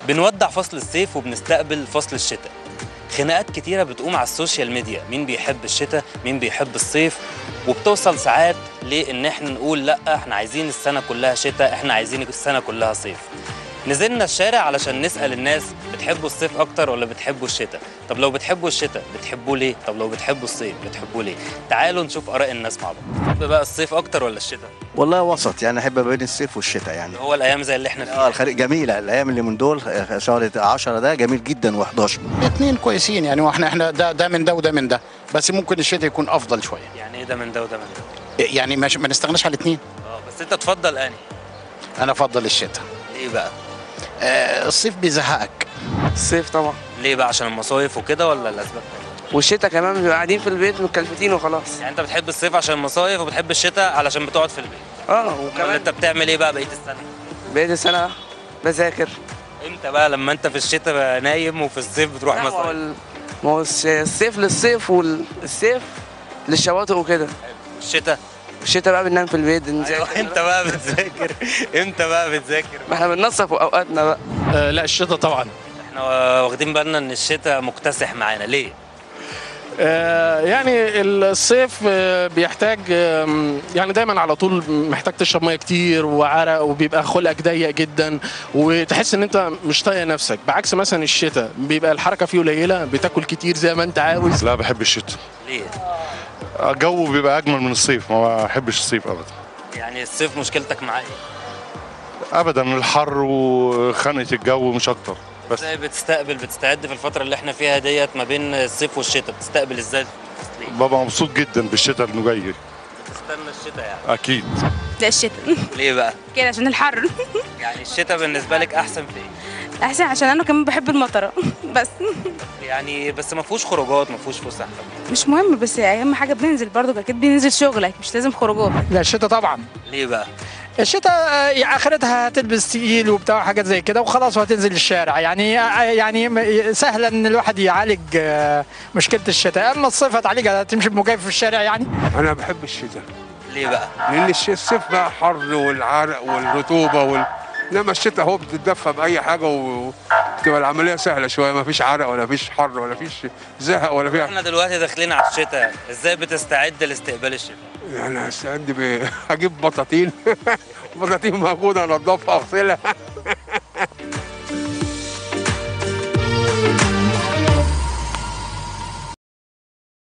بنودع فصل الصيف وبنستقبل فصل الشتاء خناقات كتيرة بتقوم على السوشيال ميديا مين بيحب الشتاء مين بيحب الصيف وبتوصل ساعات لان احنا نقول لا احنا عايزين السنة كلها شتاء احنا عايزين السنة كلها صيف نزلنا الشارع علشان نسأل الناس بتحبوا الصيف أكتر ولا بتحبوا الشتاء؟ طب لو بتحبوا الشتاء بتحبوه ليه؟ طب لو بتحبوا الصيف بتحبوه ليه؟ تعالوا نشوف آراء الناس مع بعض. تحب بقى الصيف أكتر ولا الشتاء؟ والله وسط يعني احب بين الصيف والشتاء يعني اللي هو الأيام زي اللي احنا اه فيها. الخريج جميله الايام اللي من دول آه، شهر 10 ده جميل جدا و11 الاثنين كويسين يعني واحنا احنا ده ده من ده وده من ده بس ممكن الشتاء يكون افضل شويه يعني إيه ده من ده وده من ده؟ يعني مش ما نستغناش على الاثنين اه بس أنت تفضل أنهي؟ انا افضل الشتاء ليه بقى؟ آه الصيف بيزهقك الصيف طبعا ليه بقى عشان المصايف وكده ولا الأسباب تانية؟ والشتاء كمان بنبقى قاعدين في البيت متكلفتين وخلاص يعني أنت بتحب الصيف عشان المصايف وبتحب الشتاء علشان بتقعد في البيت. اه وكمان وكمان أنت بتعمل إيه بقى بقية السنة؟ بقيت السنة بذاكر إمتى بقى لما أنت في الشتاء بقى نايم وفي الصيف بتروح لا، ما هو مصايف؟ ال- ما هو الس- الصيف للصيف والصيف للشواطئ وكده الشتاء والشتاء بقى بننام في البيت ايوه نذاكر انت بقى بتذاكر انت بقى بتذاكر ما احنا بننصف اوقاتنا بقى آه لا الشتاء طبعا احنا واخدين بالنا ان الشتاء مكتسح معانا ليه؟ آه يعني الصيف آه بيحتاج آم، يعني دايما على طول محتاج تشرب ميه كتير وعرق وبيبقى خلقك ضيق جدا وتحس ان انت مش طايق نفسك بعكس مثلا الشتاء بيبقى الحركه فيه قليله بتاكل كتير زي ما انت عاوز لا بحب الشتاء ليه؟ الجو بيبقى اجمل من الصيف ما بحبش الصيف ابدا يعني الصيف مشكلتك معاه ايه؟ ابدا الحر وخنقه الجو مش اكتر بس ازاي بتستقبل بتستعد في الفترة اللي احنا فيها ديت ما بين الصيف والشتاء بتستقبل ازاي؟ ليه؟ ببقى مبسوط جدا بالشتاء انه جاي بتستنى الشتاء يعني اكيد لا الشتاء ليه بقى؟ كده عشان الحر يعني الشتاء بالنسبة لك احسن في ايه؟ احسن عشان انا كمان بحب المطره بس يعني بس ما فيهوش خروجات ما فيهوش فسح مش مهم بس اهم حاجه بننزل برضو اكيد بننزل شغلك مش لازم خروجات لا الشتاء طبعا ليه بقى؟ الشتاء آه، اخرتها هتلبس تقيل وبتاع حاجات زي كده وخلاص وهتنزل الشارع يعني آه، يعني م- سهل ان الواحد يعالج آه، مشكله الشتاء اما الصيف هتعالجها تمشي بمكيف في الشارع يعني انا بحب الشتاء ليه بقى؟ لان الش- الصيف بقى حر والعرق والرطوبه وال... انما الشتاء هو بتتدفى باي حاجه وتبقى العمليه سهله شويه ما فيش عرق ولا فيش حر ولا فيش زهق ولا في احنا دلوقتي داخلين على الشتاء ازاي بتستعد لاستقبال الشتاء؟ يعني هستعد ب... هجيب بطاطين بطاطين موجوده انضفها اغسلها